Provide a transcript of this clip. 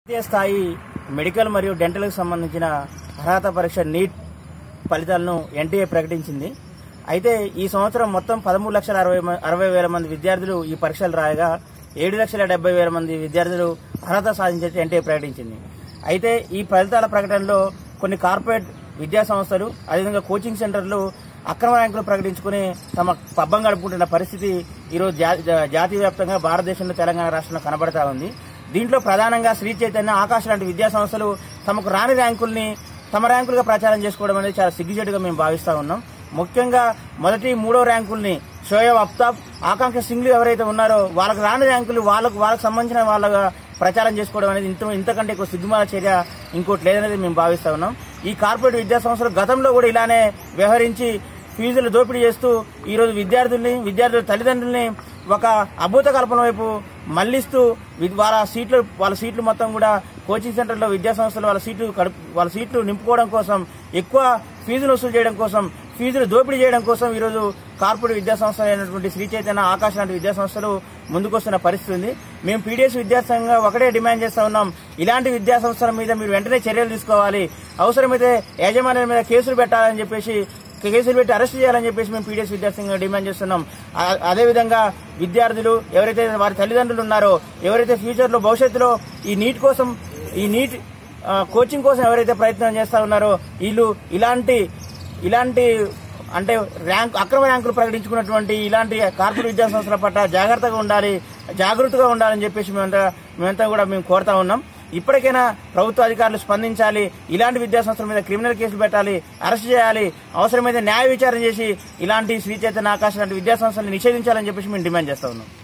జాతీయ స్థాయి మెడికల్ మరియు డెంటల్కి సంబంధించిన అర్హత పరీక్ష నీట్ ఫలితాలను ఎన్టీఏ ప్రకటించింది అయితే ఈ సంవత్సరం మొత్తం పదమూడు లక్షల అరవై మ- అరవై వేల మంది విద్యార్థులు ఈ పరీక్షలు రాయగా ఏడు లక్షల డెబ్బై వేల మంది విద్యార్థులు అర్హత సాధించేట్టు ఎన్టీఏ ప్రకటించింది అయితే ఈ ఫలితాల ప్రకటనలో కొన్ని కార్పొరేట్ విద్యా సంస్థలు అదేవిధంగా కోచింగ్ సెంటర్లు అక్రమ ర్యాంకులు ప్రకటించుకుని తమ పబ్బం గడుపుకుంటున్న పరిస్థితి ఈరోజు జా- జా- జాతీయ వ్యాప్తంగా భారతదేశంలో తెలంగాణ రాష్ట్రంలో కనబడతా ఉంది దీంట్లో ప్రధానంగా శ్రీ చైతన్య ఆకాశ లాంటి విద్యా సంస్థలు తమకు రాని ర్యాంకుల్ని తమ ర్యాంకులుగా ప్రచారం చేసుకోవడం అనేది చాలా సిగ్గుచేటుగా మేము భావిస్తా ఉన్నాం ముఖ్యంగా మొదటి మూడో ర్యాంకుల్ని షోయబ్ అఫ్తాబ్ ఆకాంక్ష సింగ్లు ఎవరైతే ఉన్నారో వాళ్ళకి రాని ర్యాంకులు వాళ్ళకు వాళ్ళకి సంబంధించిన వాళ్ళగా ప్రచారం చేసుకోవడం అనేది ఇంత ఇంతకంటే ఎక్కువ సిగ్గుమాల చర్య ఇంకోటి లేదనేది మేము భావిస్తా ఉన్నాం ఈ కార్పొరేట్ విద్యా సంస్థలు గతంలో కూడా ఇలానే వ్యవహరించి ఫీజులు దోపిడీ చేస్తూ ఈ రోజు విద్యార్థుల్ని విద్యార్థుల తల్లిదండ్రుల్ని ఒక అభూత కల్పన వైపు మళ్లిస్తూ వి- వాళ్ళ సీట్లు వాళ్ళ సీట్లు మొత్తం కూడా కోచింగ్ సెంటర్లో విద్యా సంస్థలు వాళ్ళ సీట్లు కడుపు వాళ్ళ సీట్లు నింపుకోవడం కోసం ఎక్కువ ఫీజులు వసూలు చేయడం కోసం ఫీజులు దోపిడీ చేయడం కోసం ఈరోజు కార్పొరేట్ విద్యా సంస్థలు అయినటువంటి శ్రీ చైతన్య ఆకాశ లాంటి విద్యా సంస్థలు ముందుకొస్తున్న పరిస్థితి ఉంది మేము పీడిఎస్ విద్యాసంఘంగా ఒకటే డిమాండ్ చేస్తా ఉన్నాం ఇలాంటి విద్యా సంస్థల మీద మీరు వెంటనే చర్యలు తీసుకోవాలి అవసరమైతే యాజమాన్యాల మీద కేసులు పెట్టాలని చెప్పేసి కేసులు పెట్టి అరెస్ట్ చేయాలని చెప్పేసి మేము పీడిఎస్ విద్యాసంఘంగా డిమాండ్ చేస్తున్నాం ఆ- అదేవిధంగా విద్యార్థులు ఎవరైతే వారి తల్లిదండ్రులు ఉన్నారో ఎవరైతే ఫ్యూచర్ లో భవిష్యత్తులో ఈ నీట్ కోసం ఈ నీట్ ఆ, కోచింగ్ కోసం ఎవరైతే ప్రయత్నం చేస్తా ఉన్నారో వీళ్ళు ఇలాంటి ఇలాంటి అంటే ర్యాంక్ అక్రమ ర్యాంకులు ప్రకటించుకున్నటువంటి ఇలాంటి కార్పొరేట్ విద్యా సంస్థల పట్ల జాగ్రత్తగా ఉండాలి జాగృతిగా ఉండాలని చెప్పేసి మేమంతా మేమంతా కూడా మేము కోరుతా ఉన్నాం ఇప్పటికైనా ప్రభుత్వ అధికారులు స్పందించాలి ఇలాంటి విద్యా సంస్థల మీద క్రిమినల్ కేసులు పెట్టాలి అరెస్ట్ చేయాలి అవసరమైతే న్యాయ విచారణ చేసి ఇలాంటి శ్రీ చైతన్య ఆకాశ లాంటి విద్యా సంస్థలను నిషేధించాలని చెప్పేసి మేము డిమాండ్ చేస్తా ఉన్నాం